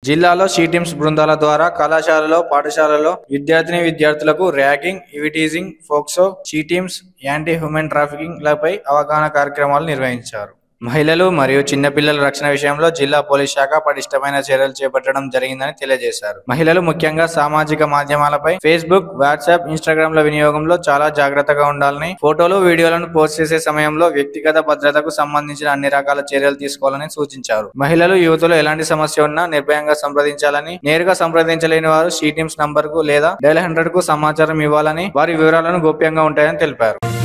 జిల్లాలో షీటిమ్స్ బృందాల ద్వారా కళాశాలలో పాఠశాలలో విద్యార్థిని విద్యార్థులకు ragging eve teasing POCSO she teams anti human trafficking లపై అవగాహన కార్యక్రమాలు నిర్వహించారు మహిళలు మరియు చిన్నపిల్లల రక్షణ విషయంలో జిల్లా పోలీస్ శాఖ పటిష్టమైన చర్యలు చేపట్టడం జరిగిందని తెలియజేశారు మహిళలు ముఖ్యంగా సామాజిక మాధ్యమాలపై ఫేస్బుక్ వాట్సాప్ ఇన్స్టాగ్రామ్ ల వినియోగంలో చాలా జాగ్రత్తగా ఉండాలని ఫోటోలు వీడియోలను పోస్ట్ చేసే సమయంలో వ్యక్తిగత భద్రతకు సంబంధించిన అన్ని రకాల చర్యలు తీసుకోవాలని సూచించారు మహిళలు యువతలో ఎలాంటి సమస్య ఉన్నా నిర్భయంగా సంప్రదించాలని నేరుగా సంప్రదించలేని వారు షీ టీమ్స్ నంబర్ కు లేదా డైల్ హండ్రెడ్ కు సమాచారం ఇవ్వాలని వారి వివరాలను గోప్యంగా ఉంటాయని తెలిపారు